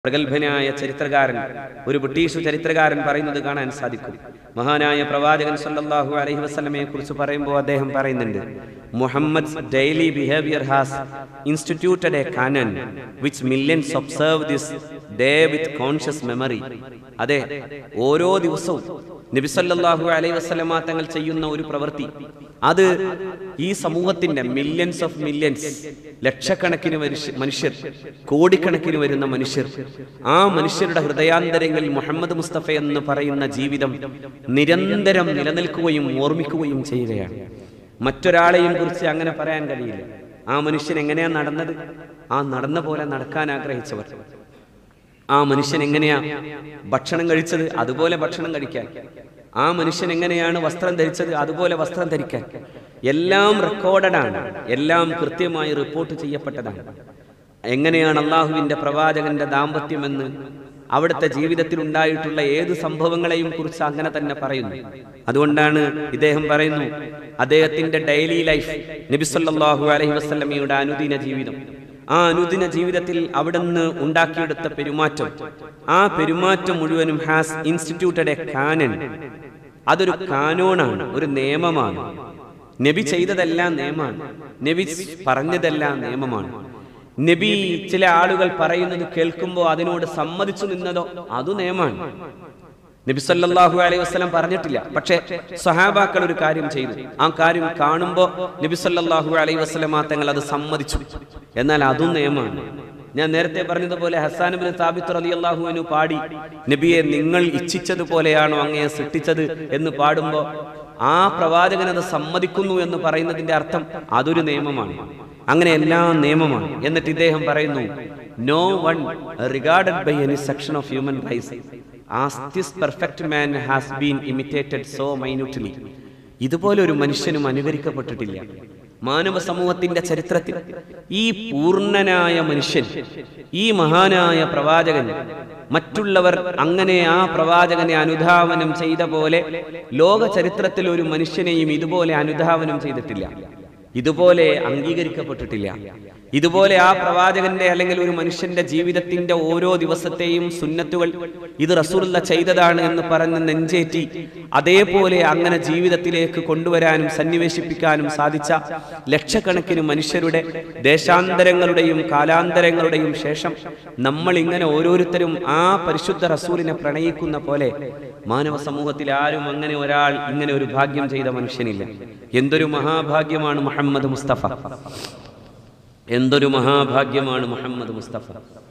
പ്രഗത്ഭനായ ചരിത്രകാരൻ ഒരു ബ്രിട്ടീഷ് ചരിത്രകാരൻ പറയുന്നത് കാണാൻ സാധിക്കും മഹാനായ പ്രവാചകൻ സല്ലല്ലാഹു അലൈഹി വസല്ലമയെ കുറിച്ച് പറയുമ്പോൾ അദ്ദേഹം പറയുന്നുണ്ട് Muhammad daily behaviour has instituted a canon which millions observe this day with conscious memory അതെ ഓരോ ദിവസവും നബി സല്ലല്ലാഹു അലൈഹി വസല്ലമ തങ്ങൾ ചെയ്യുന്ന ഒരു പ്രവൃത്തി അത് ഈ സമൂഹത്തിന്റെ മില്യൻസ് ഓഫ് മില്യൻസ് ലക്ഷക്കണക്കിന് മനുഷ്യ- മനുഷ്യർ കോടിക്കണക്കിന് വരുന്ന മനുഷ്യർ ആ മനുഷ്യരുടെ ഹൃദയാന്തരങ്ങളിൽ മുഹമ്മദ് മുസ്തഫ എന്ന് പറയുന്ന ജീവിതം നിരന്തരം നിലനിൽക്കുകയും ഓർമ്മിക്കുകയും ചെയ്യുകയാണ് മറ്റൊരാളെയും കുറിച്ച് അങ്ങനെ പറയാൻ കഴിയില്ല ആ മനുഷ്യൻ എങ്ങനെയാ നടന്നത് ആ നടന്ന പോലെ നടക്കാൻ ആഗ്രഹിച്ചവർ ആ മനുഷ്യൻ എങ്ങനെയാ ഭക്ഷണം കഴിച്ചത് അതുപോലെ ഭക്ഷണം കഴിക്കാൻ ആ മനുഷ്യൻ എങ്ങനെയാണ് വസ്ത്രം ധരിച്ചത് അതുപോലെ വസ്ത്രം ധരിക്കാൻ എല്ലാം റെക്കോർഡഡാണ് എല്ലാം കൃത്യമായി റിപ്പോർട്ട് ചെയ്യപ്പെട്ടതാണ് എങ്ങനെയാണ് അള്ളാഹുവിന്റെ പ്രവാചകന്റെ ദാമ്പത്യമെന്ന് അവിടുത്തെ ജീവിതത്തിൽ ഉണ്ടായിട്ടുള്ള ഏത് സംഭവങ്ങളെയും കുറിച്ച് അങ്ങനെ തന്നെ പറയുന്നു അതുകൊണ്ടാണ് ഇദ്ദേഹം പറയുന്നു അദ്ദേഹത്തിന്റെ ഡെയിലി ലൈഫ് നബിസല്ലാഹു അലൈഹി വസ്ലമയുടെ അനുദിന ജീവിതം ആ അനുദിന ജീവിതത്തിൽ അവിടുന്ന് ഉണ്ടാക്കിയെടുത്ത പെരുമാറ്റം ആ പെരുമാറ്റം മുഴുവനും ഹാസ് ഇൻസ്റ്റിറ്റ്യൂട്ടഡ് എ കാനൻ അതൊരു കാനോണാണ് ഒരു നിയമമാണ് നബി ചെയ്തതെല്ലാം നിയമമാണ് നബി പറഞ്ഞതെല്ലാം നിയമമാണ് നബി ചില ആളുകൾ പറയുന്നത് കേൾക്കുമ്പോൾ അതിനോട് സമ്മതിച്ചു നിന്നതോ അതു നിയമമാണ് നബി സല്ലല്ലാഹു അലൈഹി വസല്ലം പറഞ്ഞിട്ടില്ല പക്ഷേ സഹാബാക്കൾ ഒരു കാര്യം ചെയ്തു ആ കാര്യം കാണുമ്പോൾ നബി സല്ലല്ലാഹു അലൈഹി വസല്ലം തങ്ങൾ അത് സമ്മതിച്ചു എന്നാൽ അതും നിയമമാണ് ഞാൻ നേരത്തെ പറഞ്ഞതുപോലെ ഹസാൻ ബിൻ സാബിത്ത് റളിയല്ലാഹു അൻഹു പാടി നബിയെ നിങ്ങൾ ഇച്ഛിച്ചതുപോലെയാണോ അങ്ങയെ സൃഷ്ടിച്ചത് എന്ന് പാടുമ്പോൾ ആ പ്രവാചകൻ അത് സമ്മതിക്കുന്നു എന്ന് പറയുന്നതിന്റെ അർത്ഥം അതൊരു നിയമമാണ് അങ്ങനെ എല്ലാം നിയമമാണ് എന്നിട്ട് ഇദ്ദേഹം പറയുന്നു no one regarded by any section of human race as this perfect man has been imitated so minutely ഇതുപോലെ ഒരു മനുഷ്യനും അനുകരിക്കപ്പെട്ടിട്ടില്ല മാനവ സമൂഹത്തിന്റെ ചരിത്രത്തിൽ ഈ പൂർണ്ണനായ മനുഷ്യൻ ഈ മഹാനായ പ്രവാചകൻ മറ്റുള്ളവർ അങ്ങനെ ആ പ്രവാചകനെ അനുധാവനം ചെയ്ത പോലെ ലോക ചരിത്രത്തിൽ ഒരു മനുഷ്യനെയും ഇതുപോലെ അനുധാവനം ചെയ്തിട്ടില്ല ഇതുപോലെ അംഗീകരിക്കപ്പെട്ടിട്ടില്ല ഇതുപോലെ ആ പ്രവാചകന്റെ അല്ലെങ്കിൽ ഒരു മനുഷ്യന്റെ ജീവിതത്തിന്റെ ഓരോ ദിവസത്തെയും സുന്നത്തുകൾ ഇത് റസൂലുള്ള ചെയ്തതാണ് എന്ന് പറഞ്ഞ് നെഞ്ചേറ്റി അതേപോലെ അങ്ങനെ ജീവിതത്തിലേക്ക് കൊണ്ടുവരാനും സന്നിവേശിപ്പിക്കാനും സാധിച്ച ലക്ഷക്കണക്കിന് മനുഷ്യരുടെ ദേശാന്തരങ്ങളുടെയും കാലാന്തരങ്ങളുടെയും ശേഷം നമ്മൾ ഇങ്ങനെ ഓരോരുത്തരും ആ പരിശുദ്ധ റസൂലിനെ പ്രണയിക്കുന്ന പോലെ മാനവ സമൂഹത്തിൽ ആരും അങ്ങനെ ഒരാൾ ഇങ്ങനെ ഒരു ഭാഗ്യം ചെയ്ത മനുഷ്യനില്ല എന്തൊരു മഹാഭാഗ്യമാണ് മുഹമ്മദ് മുസ്തഫ എന്തൊരു മഹാഭാഗ്യമാണ് മുഹമ്മദ് മുസ്തഫ